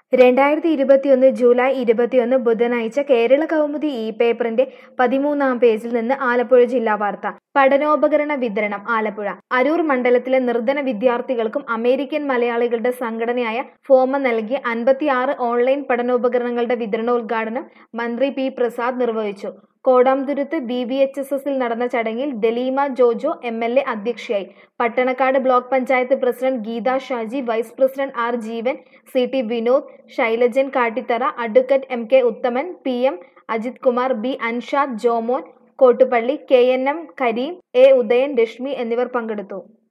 രണ്ടായിരത്തി ഇരുപത്തിയൊന്ന് ജൂലൈ ഇരുപത്തിയൊന്ന് ബുധനാഴ്ച കേരള കൗമുദി ഇ പേപ്പറിന്റെ പതിമൂന്നാം പേജിൽ നിന്ന് ആലപ്പുഴ ജില്ലാ വാർത്ത പഠനോപകരണ വിതരണം ആലപ്പുഴ അരൂർ മണ്ഡലത്തിലെ നിർധന വിദ്യാർത്ഥികൾക്കും അമേരിക്കൻ മലയാളികളുടെ സംഘടനയായ ഫോമ നൽകിയ അൻപത്തിയാറ് ഓൺലൈൻ പഠനോപകരണങ്ങളുടെ വിതരണോദ്ഘാടനം മന്ത്രി പി പ്രസാദ് നിർവഹിച്ചു Kodamthuruth B V H S എസിൽ നടന്ന ചടങ്ങിൽ Daleema Jojo M L A അധ്യക്ഷയായി Pattanakkad block panchayat president Geetha Shaji vice president R Jeevan C T Vinod Shailajan Kattithara advocate M K Uthaman P M Ajith Kumar B Anshad Jomon Kottupally K N M Kareem A Udayan Reshmi എന്നിവർ പങ്കെടുത്തു